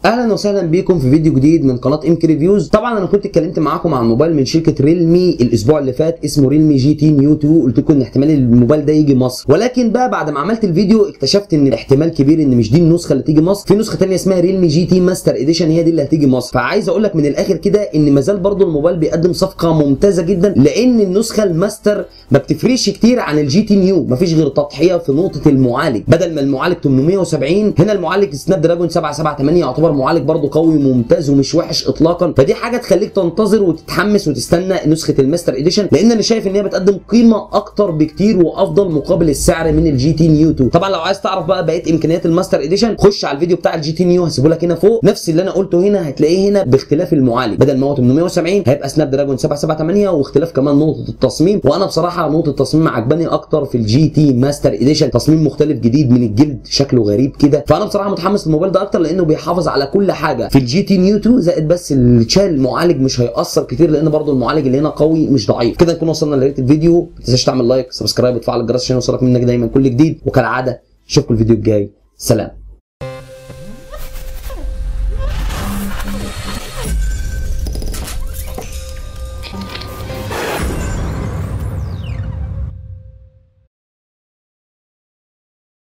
اهلا وسهلا بيكم في فيديو جديد من قناه ام كي ريفيوز طبعا انا كنت اتكلمت معاكم عن موبايل من شركه ريلمي الاسبوع اللي فات اسمه ريلمي جي تي نيو 2 قلت لكم ان احتمال الموبايل ده يجي مصر ولكن بقى بعد ما عملت الفيديو اكتشفت ان احتمال كبير ان مش دي النسخه اللي تيجي مصر في نسخه ثانيه اسمها ريلمي جي تي ماستر اديشن هي دي اللي هتيجي مصر فعايز اقول لك من الاخر كده ان مازال برضو الموبايل بيقدم صفقه ممتازه جدا لان النسخه الماستر ما بتفرقش كتير عن الجي تي نيو مفيش غير تضحيه في نقطه المعالج بدل ما المعالج 870 هنا المعالج سناب دراجون 778 يعتبر معالج برضو قوي وممتاز ومش وحش اطلاقا فدي حاجه تخليك تنتظر وتتحمس وتستنى نسخه الماستر اديشن لان انا شايف ان هي بتقدم قيمه اكتر بكتير وافضل مقابل السعر من الجي تي نيو 2 طبعا لو عايز تعرف بقى بقيه امكانيات الماستر اديشن خش على الفيديو بتاع الجي تي نيو هسيبه لك هنا فوق نفس اللي انا قلته هنا هتلاقيه هنا باختلاف المعالج بدل ما هو 870 هيبقى سناب دراجون 778 واختلاف كمان نقطه التصميم وانا بصراحه نقطه التصميم عجباني اكتر في الجي تي ماستر اديشن تصميم مختلف جديد من الجلد شكله غريب كده فانا بصراحه متحمس للموبايل ده اكتر لانه بيحافظ على كل حاجه في الجي تي نيو 2 زائد بس الشال المعالج مش هيأثر كتير لان برضو المعالج اللي هنا قوي مش ضعيف كده نكون وصلنا لنهايه الفيديو ما تنساش تعمل لايك سبسكرايب وتفعل الجرس عشان يوصلك منك دايما كل جديد وكالعاده اشوفكم الفيديو الجاي سلام